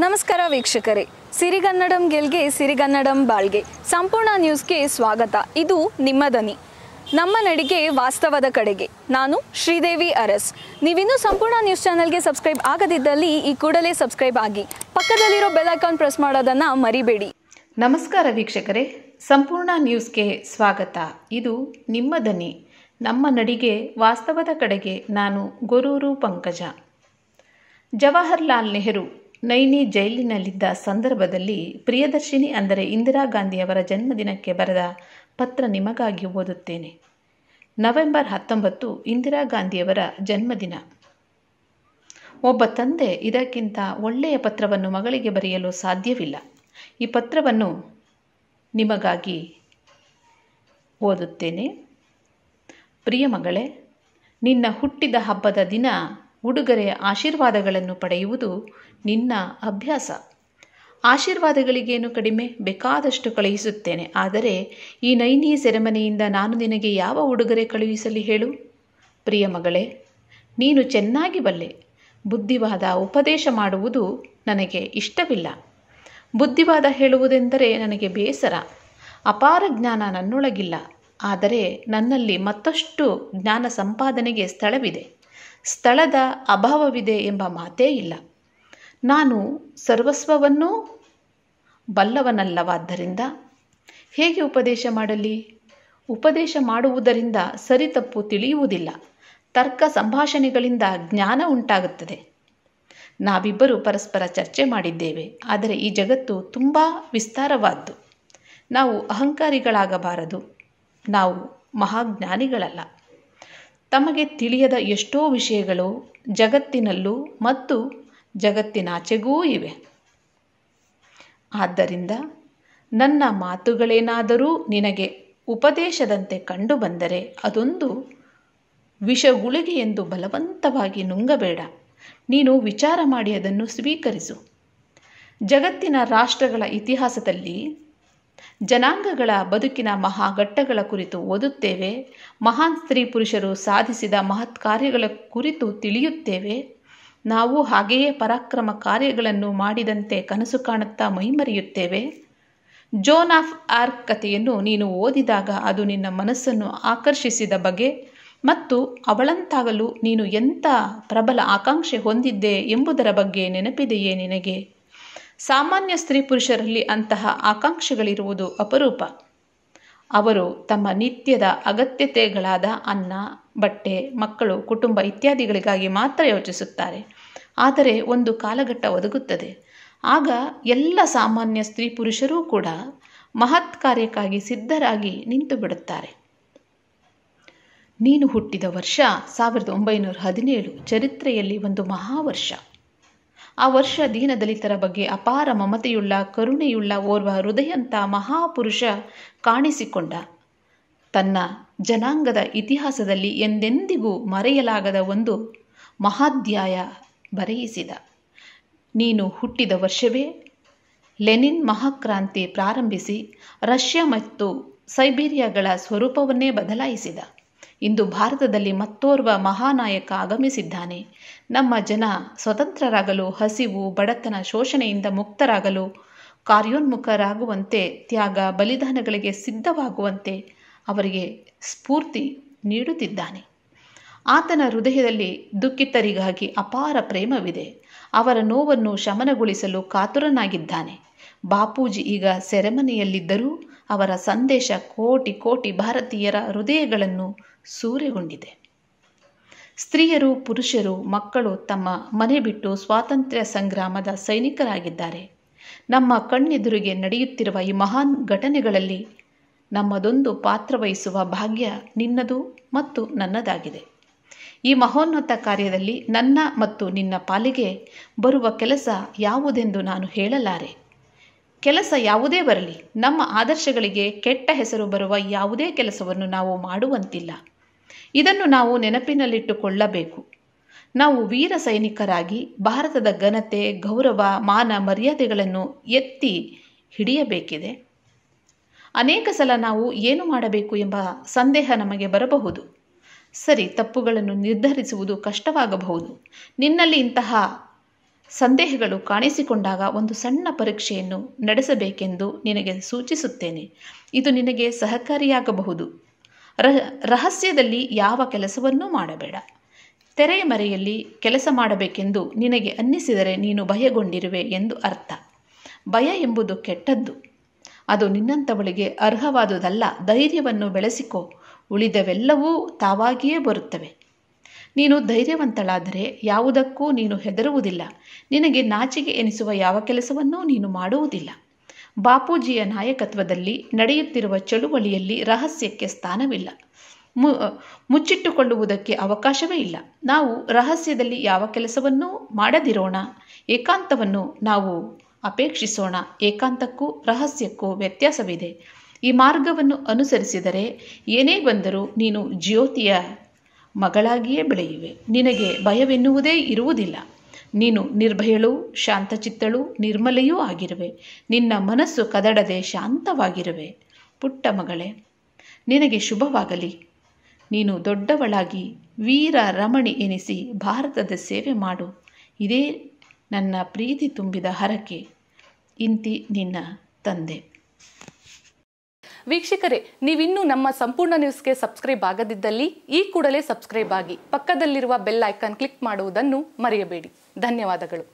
ನಮಸ್ಕಾರ ವೀಕ್ಷಕರೇ ಸಿರಿಗನ್ನಡಂ ಗೆಲ್ಗೆ ಸಿರಿಗನ್ನಡಂ ಬಾಳ್ಗೆ ಸಂಪೂರ್ಣ ನ್ಯೂಸ್ಗೆ ಸ್ವಾಗತ ಇದು ನಿಮ್ಮ ದನಿ ನಮ್ಮ ನಡಿಗೆ ವಾಸ್ತವದ ಕಡೆಗೆ ನಾನು ಶ್ರೀದೇವಿ ಅರಸ್ ನೀವಿನ್ನೂ ಸಂಪೂರ್ಣ ನ್ಯೂಸ್ ಚಾನೆಲ್ಗೆ ಸಬ್ಸ್ಕ್ರೈಬ್ ಆಗದಿದ್ದಲ್ಲಿ ಈ ಕೂಡಲೇ ಸಬ್ಸ್ಕ್ರೈಬ್ ಆಗಿ ಪಕ್ಕದಲ್ಲಿರೋ ಬೆಲ್ ಐಕಾನ್ ಪ್ರೆಸ್ ಮಾಡೋದನ್ನು ಮರಿಬೇಡಿ ನಮಸ್ಕಾರ ವೀಕ್ಷಕರೇ ಸಂಪೂರ್ಣ ನ್ಯೂಸ್ಗೆ ಸ್ವಾಗತ ಇದು ನಿಮ್ಮ ದನಿ ನಮ್ಮ ನಡಿಗೆ ವಾಸ್ತವದ ಕಡೆಗೆ ನಾನು ಗೊರೂರು ಪಂಕಜ ಜವಾಹರ್ಲಾಲ್ ನೆಹರು ನೈನಿ ಜೈಲಿನಲ್ಲಿದ್ದ ಸಂದರ್ಭದಲ್ಲಿ ಪ್ರಿಯದರ್ಶಿನಿ ಅಂದರೆ ಇಂದಿರಾ ಗಾಂಧಿಯವರ ಜನ್ಮದಿನಕ್ಕೆ ಬರೆದ ಪತ್ರ ನಿಮಗಾಗಿ ಓದುತ್ತೇನೆ ನವೆಂಬರ್ ಹತ್ತೊಂಬತ್ತು ಇಂದಿರಾ ಗಾಂಧಿಯವರ ಜನ್ಮದಿನ ಒಬ್ಬ ತಂದೆ ಇದಕ್ಕಿಂತ ಒಳ್ಳೆಯ ಪತ್ರವನ್ನು ಮಗಳಿಗೆ ಬರೆಯಲು ಸಾಧ್ಯವಿಲ್ಲ ಈ ಪತ್ರವನ್ನು ನಿಮಗಾಗಿ ಓದುತ್ತೇನೆ ಪ್ರಿಯ ಮಗಳೇ ನಿನ್ನ ಹುಟ್ಟಿದ ಹಬ್ಬದ ದಿನ ಉಡುಗೊರೆಯ ಆಶೀರ್ವಾದಗಳನ್ನು ಪಡೆಯುವುದು ನಿನ್ನ ಅಭ್ಯಾಸ ಆಶೀರ್ವಾದಗಳಿಗೇನು ಕಡಿಮೆ ಬೇಕಾದಷ್ಟು ಕಳುಹಿಸುತ್ತೇನೆ ಆದರೆ ಈ ನೈನಿ ಸೆರೆಮನೆಯಿಂದ ನಾನು ನಿನಗೆ ಯಾವ ಉಡುಗೊರೆ ಕಳುಹಿಸಲಿ ಹೇಳು ಪ್ರಿಯ ಮಗಳೇ ನೀನು ಚೆನ್ನಾಗಿ ಬಲ್ಲೆ ಬುದ್ಧಿವಾದ ಉಪದೇಶ ಮಾಡುವುದು ನನಗೆ ಇಷ್ಟವಿಲ್ಲ ಬುದ್ಧಿವಾದ ಹೇಳುವುದೆಂದರೆ ನನಗೆ ಬೇಸರ ಅಪಾರ ಜ್ಞಾನ ನನ್ನೊಳಗಿಲ್ಲ ಆದರೆ ನನ್ನಲ್ಲಿ ಮತ್ತಷ್ಟು ಜ್ಞಾನ ಸಂಪಾದನೆಗೆ ಸ್ಥಳವಿದೆ ಸ್ಥಳದ ಅಭಾವವಿದೆ ಎಂಬ ಮಾತೇ ಇಲ್ಲ ನಾನು ಸರ್ವಸ್ವವನ್ನೂ ಬಲ್ಲವನಲ್ಲವಾದ್ದರಿಂದ ಹೇಗೆ ಉಪದೇಶ ಮಾಡಲಿ ಉಪದೇಶ ಮಾಡುವುದರಿಂದ ಸರಿತಪ್ಪು ತಿಳಿಯುವುದಿಲ್ಲ ತರ್ಕ ಸಂಭಾಷಣೆಗಳಿಂದ ಜ್ಞಾನ ಉಂಟಾಗುತ್ತದೆ ನಾವಿಬ್ಬರು ಪರಸ್ಪರ ಚರ್ಚೆ ಮಾಡಿದ್ದೇವೆ ಆದರೆ ಈ ಜಗತ್ತು ತುಂಬ ವಿಸ್ತಾರವಾದ್ದು ನಾವು ಅಹಂಕಾರಿಗಳಾಗಬಾರದು ನಾವು ಮಹಾಜ್ಞಾನಿಗಳಲ್ಲ ತಮಗೆ ತಿಳಿಯದ ಎಷ್ಟೋ ವಿಷಯಗಳು ಜಗತ್ತಿನಲ್ಲೂ ಮತ್ತು ಜಗತ್ತಿನಾಚೆಗೂ ಇವೆ ಆದ್ದರಿಂದ ನನ್ನ ಮಾತುಗಳೇನಾದರೂ ನಿನಗೆ ಉಪದೇಶದಂತೆ ಕಂಡುಬಂದರೆ ಅದೊಂದು ವಿಷಗುಳಿಗೆ ಎಂದು ಬಲವಂತವಾಗಿ ನುಂಗಬೇಡ ನೀನು ವಿಚಾರ ಮಾಡಿ ಅದನ್ನು ಸ್ವೀಕರಿಸು ಜಗತ್ತಿನ ರಾಷ್ಟ್ರಗಳ ಇತಿಹಾಸದಲ್ಲಿ ಜನಾಂಗಗಳ ಬದುಕಿನ ಮಹಾಘಟ್ಟಗಳ ಕುರಿತು ಓದುತ್ತೇವೆ ಮಹಾನ್ ಸ್ತ್ರೀ ಪುರುಷರು ಸಾಧಿಸಿದ ಮಹತ್ ಕಾರ್ಯಗಳ ಕುರಿತು ತಿಳಿಯುತ್ತೇವೆ ನಾವು ಹಾಗೆಯೇ ಪರಾಕ್ರಮ ಕಾರ್ಯಗಳನ್ನು ಮಾಡಿದಂತೆ ಕನಸು ಕಾಣುತ್ತಾ ಮೈಮರೆಯುತ್ತೇವೆ ಜೋನ್ ಆಫ್ ಆರ್ಕ್ ಕಥೆಯನ್ನು ನೀನು ಓದಿದಾಗ ಅದು ನಿನ್ನ ಮನಸ್ಸನ್ನು ಆಕರ್ಷಿಸಿದ ಬಗೆ ಮತ್ತು ಅವಳಂತಾಗಲು ನೀನು ಎಂಥ ಪ್ರಬಲ ಆಕಾಂಕ್ಷೆ ಹೊಂದಿದ್ದೆ ಎಂಬುದರ ಬಗ್ಗೆ ನೆನಪಿದೆಯೇ ನಿನಗೆ ಸಾಮಾನ್ಯ ಸ್ತ್ರೀ ಪುರುಷರಲ್ಲಿ ಅಂತಹ ಆಕಾಂಕ್ಷೆಗಳಿರುವುದು ಅಪರೂಪ ಅವರು ತಮ್ಮ ನಿತ್ಯದ ಅಗತ್ಯತೆಗಳಾದ ಅನ್ನ ಬಟ್ಟೆ ಮಕ್ಕಳು ಕುಟುಂಬ ಇತ್ಯಾದಿಗಳಿಗಾಗಿ ಮಾತ್ರ ಯೋಚಿಸುತ್ತಾರೆ ಆದರೆ ಒಂದು ಕಾಲಘಟ್ಟ ಒದಗುತ್ತದೆ ಆಗ ಎಲ್ಲ ಸಾಮಾನ್ಯ ಸ್ತ್ರೀ ಪುರುಷರೂ ಕೂಡ ಮಹತ್ ಕಾರ್ಯಕ್ಕಾಗಿ ಸಿದ್ಧರಾಗಿ ನಿಂತು ಬಿಡುತ್ತಾರೆ ನೀನು ಹುಟ್ಟಿದ ವರ್ಷ ಸಾವಿರದ ಒಂಬೈನೂರ ಹದಿನೇಳು ಚರಿತ್ರೆಯಲ್ಲಿ ಒಂದು ಮಹಾವರ್ಷ ಆ ವರ್ಷ ದೀನದಲಿತರ ಬಗ್ಗೆ ಅಪಾರ ಮಮತೆಯುಳ್ಳ ಕರುಣೆಯುಳ್ಳ ಓರ್ವ ಹೃದಯಂತ ಮಹಾಪುರುಷ ಕಾಣಿಸಿಕೊಂಡ ತನ್ನ ಜನಾಂಗದ ಇತಿಹಾಸದಲ್ಲಿ ಎಂದೆಂದಿಗೂ ಮರೆಯಲಾಗದ ಒಂದು ಮಹಾಧ್ಯಾಯ ಬರೆಯಿಸಿದ ನೀನು ಹುಟ್ಟಿದ ವರ್ಷವೇ ಲೆನಿನ್ ಮಹಾಕ್ರಾಂತಿ ಪ್ರಾರಂಭಿಸಿ ರಷ್ಯಾ ಮತ್ತು ಸೈಬೀರಿಯಾಗಳ ಸ್ವರೂಪವನ್ನೇ ಬದಲಾಯಿಸಿದ ಇಂದು ಭಾರತದಲ್ಲಿ ಮತ್ತೋರ್ವ ಮಹಾನಾಯಕ ಆಗಮಿಸಿದ್ದಾನೆ ನಮ್ಮ ಜನ ಸ್ವತಂತ್ರರಾಗಲು ಹಸಿವು ಬಡತನ ಶೋಷಣೆಯಿಂದ ಮುಕ್ತರಾಗಲು ಕಾರ್ಯೋನ್ಮುಖರಾಗುವಂತೆ ತ್ಯಾಗ ಬಲಿದಾನಗಳಿಗೆ ಸಿದ್ಧವಾಗುವಂತೆ ಅವರಿಗೆ ಸ್ಫೂರ್ತಿ ನೀಡುತ್ತಿದ್ದಾನೆ ಆತನ ಹೃದಯದಲ್ಲಿ ದುಃಖಿತರಿಗಾಗಿ ಅಪಾರ ಪ್ರೇಮವಿದೆ ಅವರ ನೋವನ್ನು ಶಮನಗೊಳಿಸಲು ಕಾತುರನಾಗಿದ್ದಾನೆ ಬಾಪೂಜಿ ಈಗ ಸೆರೆಮನೆಯಲ್ಲಿದ್ದರೂ ಅವರ ಸಂದೇಶ ಕೋಟಿ ಕೋಟಿ ಭಾರತೀಯರ ಹೃದಯಗಳನ್ನು ಸೂರೆಗೊಂಡಿದೆ ಸ್ತ್ರೀಯರು ಪುರುಷರು ಮಕ್ಕಳು ತಮ್ಮ ಮನೆ ಬಿಟ್ಟು ಸ್ವಾತಂತ್ರ್ಯ ಸಂಗ್ರಾಮದ ಸೈನಿಕರಾಗಿದ್ದಾರೆ ನಮ್ಮ ಕಣ್ಣೆದುರಿಗೆ ನಡೆಯುತ್ತಿರುವ ಈ ಮಹಾನ್ ಘಟನೆಗಳಲ್ಲಿ ನಮ್ಮದೊಂದು ಪಾತ್ರವಹಿಸುವ ಭಾಗ್ಯ ನಿನ್ನದು ಮತ್ತು ನನ್ನದಾಗಿದೆ ಈ ಮಹೋನ್ನತ ಕಾರ್ಯದಲ್ಲಿ ನನ್ನ ಮತ್ತು ನಿನ್ನ ಪಾಲಿಗೆ ಬರುವ ಕೆಲಸ ಯಾವುದೆಂದು ನಾನು ಹೇಳಲಾರೆ ಕೆಲಸ ಯಾವುದೇ ಬರಲಿ ನಮ್ಮ ಆದರ್ಶಗಳಿಗೆ ಕೆಟ್ಟ ಹೆಸರು ಬರುವ ಯಾವುದೇ ಕೆಲಸವನ್ನು ನಾವು ಮಾಡುವಂತಿಲ್ಲ ಇದನ್ನು ನಾವು ನೆನಪಿನಲ್ಲಿಟ್ಟುಕೊಳ್ಳಬೇಕು ನಾವು ವೀರ ಸೈನಿಕರಾಗಿ ಭಾರತದ ಘನತೆ ಗೌರವ ಮಾನ ಮರ್ಯಾದೆಗಳನ್ನು ಎತ್ತಿ ಹಿಡಿಯಬೇಕಿದೆ ಅನೇಕ ಸಲ ನಾವು ಏನು ಮಾಡಬೇಕು ಎಂಬ ಸಂದೇಹ ನಮಗೆ ಬರಬಹುದು ಸರಿ ತಪ್ಪುಗಳನ್ನು ನಿರ್ಧರಿಸುವುದು ಕಷ್ಟವಾಗಬಹುದು ನಿನ್ನಲ್ಲಿ ಇಂತಹ ಸಂದೇಹಗಳು ಕಾಣಿಸಿಕೊಂಡಾಗ ಒಂದು ಸಣ್ಣ ಪರೀಕ್ಷೆಯನ್ನು ನಡೆಸಬೇಕೆಂದು ನಿನಗೆ ಸೂಚಿಸುತ್ತೇನೆ ಇದು ನಿನಗೆ ಸಹಕಾರಿಯಾಗಬಹುದು ರಹ ರಹಸ್ಯದಲ್ಲಿ ಯಾವ ಕೆಲಸವನ್ನೂ ಮಾಡಬೇಡ ತೆರೆಯ ಮರೆಯಲ್ಲಿ ಕೆಲಸ ಮಾಡಬೇಕೆಂದು ನಿನಗೆ ಅನ್ನಿಸಿದರೆ ನೀನು ಭಯಗೊಂಡಿರುವೆ ಎಂದು ಅರ್ಥ ಭಯ ಎಂಬುದು ಕೆಟ್ಟದ್ದು ಅದು ನಿನ್ನಂಥವಳಿಗೆ ಅರ್ಹವಾದುದಲ್ಲ ಧೈರ್ಯವನ್ನು ಬೆಳೆಸಿಕೋ ಉಳಿದವೆಲ್ಲವೂ ತಾವಾಗಿಯೇ ಬರುತ್ತವೆ ನೀನು ಧೈರ್ಯವಂತಳಾದರೆ ಯಾವುದಕ್ಕೂ ನೀನು ಹೆದರುವುದಿಲ್ಲ ನಿನಗೆ ನಾಚಿಕೆ ಎನಿಸುವ ಯಾವ ಕೆಲಸವನ್ನೂ ನೀನು ಮಾಡುವುದಿಲ್ಲ ಬಾಪೂಜಿಯ ನಾಯಕತ್ವದಲ್ಲಿ ನಡೆಯುತ್ತಿರುವ ಚಳುವಳಿಯಲ್ಲಿ ರಹಸ್ಯಕ್ಕೆ ಸ್ಥಾನವಿಲ್ಲ ಮು ಮುಚ್ಚಿಟ್ಟುಕೊಳ್ಳುವುದಕ್ಕೆ ಅವಕಾಶವೇ ಇಲ್ಲ ನಾವು ರಹಸ್ಯದಲ್ಲಿ ಯಾವ ಕೆಲಸವನ್ನೂ ಮಾಡದಿರೋಣ ಏಕಾಂತವನ್ನು ನಾವು ಅಪೇಕ್ಷಿಸೋಣ ಏಕಾಂತಕ್ಕೂ ರಹಸ್ಯಕ್ಕೂ ವ್ಯತ್ಯಾಸವಿದೆ ಈ ಮಾರ್ಗವನ್ನು ಅನುಸರಿಸಿದರೆ ಏನೇ ಬಂದರೂ ನೀನು ಜ್ಯೋತಿಯ ಮಗಳಾಗಿಯೇ ಬೆಳೆಯುವೆ ನಿನಗೆ ಭಯವೆನ್ನುವುದೇ ಇರುವುದಿಲ್ಲ ನೀನು ನಿರ್ಭಯಳೂ ಶಾಂತಚಿತ್ತಳೂ ನಿರ್ಮಲೆಯೂ ಆಗಿರುವೆ ನಿನ್ನ ಮನಸ್ಸು ಕದಡದೆ ಶಾಂತವಾಗಿರುವೆ ಪುಟ್ಟ ಮಗಳೇ ನಿನಗೆ ಶುಭವಾಗಲಿ ನೀನು ದೊಡ್ಡವಳಾಗಿ ವೀರ ರಮಣಿ ಎನಿಸಿ ಭಾರತದ ಸೇವೆ ಮಾಡು ಇದೇ ನನ್ನ ಪ್ರೀತಿ ತುಂಬಿದ ಹರಕೆ ಇಂತಿ ನಿನ್ನ ತಂದೆ ವೀಕ್ಷಕರೇ ನೀವಿನ್ನೂ ನಮ್ಮ ಸಂಪೂರ್ಣ ನ್ಯೂಸ್ಗೆ ಸಬ್ಸ್ಕ್ರೈಬ್ ಆಗದಿದ್ದಲ್ಲಿ ಈ ಕೂಡಲೇ ಸಬ್ಸ್ಕ್ರೈಬ್ ಆಗಿ ಪಕ್ಕದಲ್ಲಿರುವ ಬೆಲ್ ಐಕಾನ್ ಕ್ಲಿಕ್ ಮಾಡುವುದನ್ನು ಮರೆಯಬೇಡಿ ಧನ್ಯವಾದಗಳು